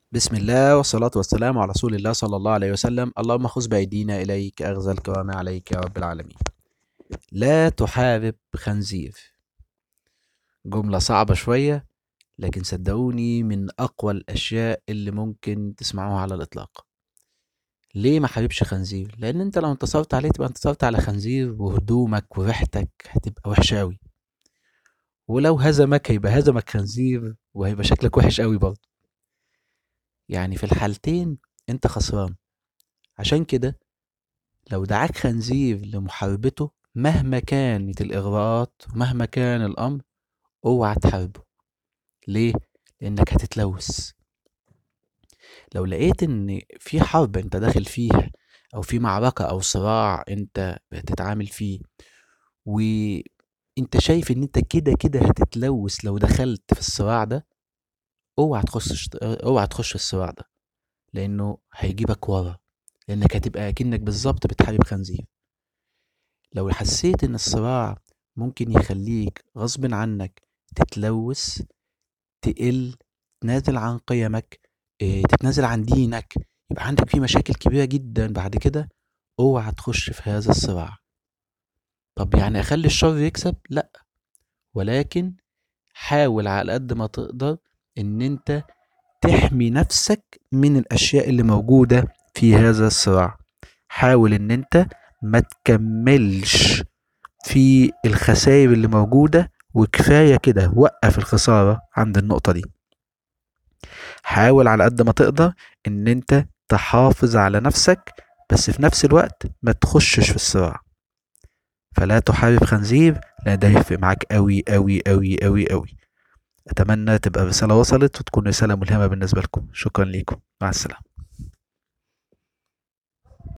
بسم الله والصلاة والسلام على رسول الله صلى الله عليه وسلم اللهم خذ بأيدينا إليك أغزى الكرام عليك يا رب العالمين لا تحارب خنزير جملة صعبة شوية لكن صدقوني من أقوى الأشياء اللي ممكن تسمعوها على الإطلاق ليه ما حبيبش خنزير لأن أنت لو انتصرت عليه تبقى انتصرت على خنزير وهدومك وريحتك هتبقى وحشة أوي ولو هزمك هيبقى هزمك خنزير وهيبقى شكلك وحش أوي برضه يعني في الحالتين انت خسران عشان كده لو دعاك خنزير لمحاربته مهما كانت الإغراءات ومهما كان الأمر اوعى تحاربه ليه؟ لأنك هتتلوث لو لقيت إن في حرب أنت داخل فيها أو في معركة أو صراع أنت بتتعامل فيه وأنت شايف إن أنت كده كده هتتلوث لو دخلت في الصراع ده اوعى تخش اوعى تخش الصراع ده لانه هيجيبك ورا لانك هتبقى اكنك بالظبط بتحارب خنزير لو حسيت ان الصراع ممكن يخليك غصب عنك تتلوث تقل تنازل عن قيمك اه تتنازل عن دينك يبقى عندك فيه مشاكل كبيرة جدا بعد كده اوعى تخش في هذا الصراع طب يعني اخلي الشر يكسب لا ولكن حاول على قد ما تقدر ان انت تحمي نفسك من الاشياء اللي موجودة في هذا الصراع حاول ان انت ما تكملش في الخسائر اللي موجودة وكفاية كده وقف الخسارة عند النقطة دي حاول على قد ما تقدر ان انت تحافظ على نفسك بس في نفس الوقت ما تخشش في الصراع فلا تحارب خنزير لان ده هيفرق معاك قوي قوي قوي قوي قوي اتمنى تبقى الرسالة وصلت وتكون رسالة ملهمة بالنسبة لكم شكرا ليكم مع السلامة